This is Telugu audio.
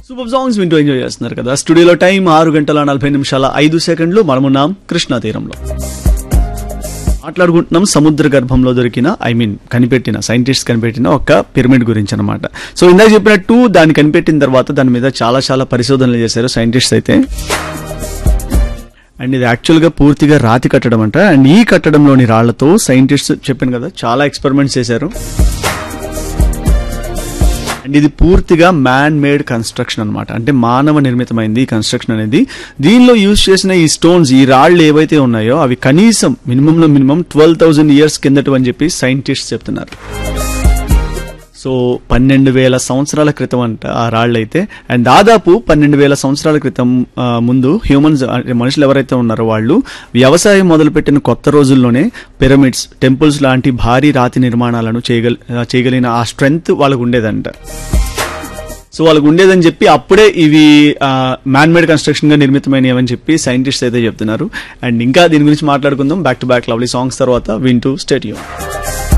సూపర్ సాంగ్స్ వింటూ ఎంజాయ్ చేస్తున్నారు కదా స్టూడియోలో టైం ఆరు గంటల నలభై నిమిషాల ఐదు సెకండ్లు మనమున్నాం కృష్ణా తీరంలో మాట్లాడుకుంటున్నాం సముద్ర గర్భంలో దొరికిన ఐ మీన్ కనిపెట్టిన సైంటిస్ట్ కనిపెట్టిన ఒక పిరమిడ్ గురించి అనమాట సో ఇందాక చెప్పినట్టు దాన్ని కనిపెట్టిన తర్వాత దాని మీద చాలా చాలా పరిశోధనలు చేశారు సైంటిస్ట్ అయితే అండ్ ఇది యాక్చువల్గా పూర్తిగా రాతి కట్టడం అంట అండ్ ఈ కట్టడంలోని రాళ్లతో సైంటిస్ట్ చెప్పాను కదా చాలా ఎక్స్పెరిమెంట్స్ చేశారు అండ్ ఇది పూర్తిగా మ్యాన్ మేడ్ కన్స్ట్రక్షన్ అన్నమాట అంటే మానవ నిర్మితమైంది ఈ కన్స్ట్రక్షన్ అనేది దీనిలో యూజ్ చేసిన ఈ స్టోన్స్ ఈ రాళ్ళు ఏవైతే ఉన్నాయో అవి కనీసం మినిమం లో మినిమం ట్వెల్వ్ థౌసండ్ ఇయర్స్ కిందట అని చెప్పి సైంటిస్ట్ చెప్తున్నారు సో పన్నెండు వేల సంవత్సరాల క్రితం అంట ఆ రాళ్ళు అయితే అండ్ దాదాపు పన్నెండు వేల సంవత్సరాల క్రితం ఆ, ముందు హ్యూమన్స్ అంటే మనుషులు ఎవరైతే ఉన్నారో వాళ్ళు వ్యవసాయం మొదలుపెట్టిన కొత్త రోజుల్లోనే పిరమిడ్స్ టెంపుల్స్ లాంటి భారీ రాతి నిర్మాణాలను చేయగల ఆ, చేయగలిగిన ఆ స్ట్రెంగ్త్ వాళ్ళకు ఉండేదంట సో వాళ్ళకు ఉండేదని చెప్పి అప్పుడే ఇవి మ్యాన్ మేడ్ కన్స్ట్రక్షన్ గా నిర్మితమైనవి అని చెప్పి సైంటిస్ట్ అయితే చెప్తున్నారు అండ్ ఇంకా దీని గురించి మాట్లాడుకుందాం back to back lovely songs తర్వాత వింటూ స్టేడియం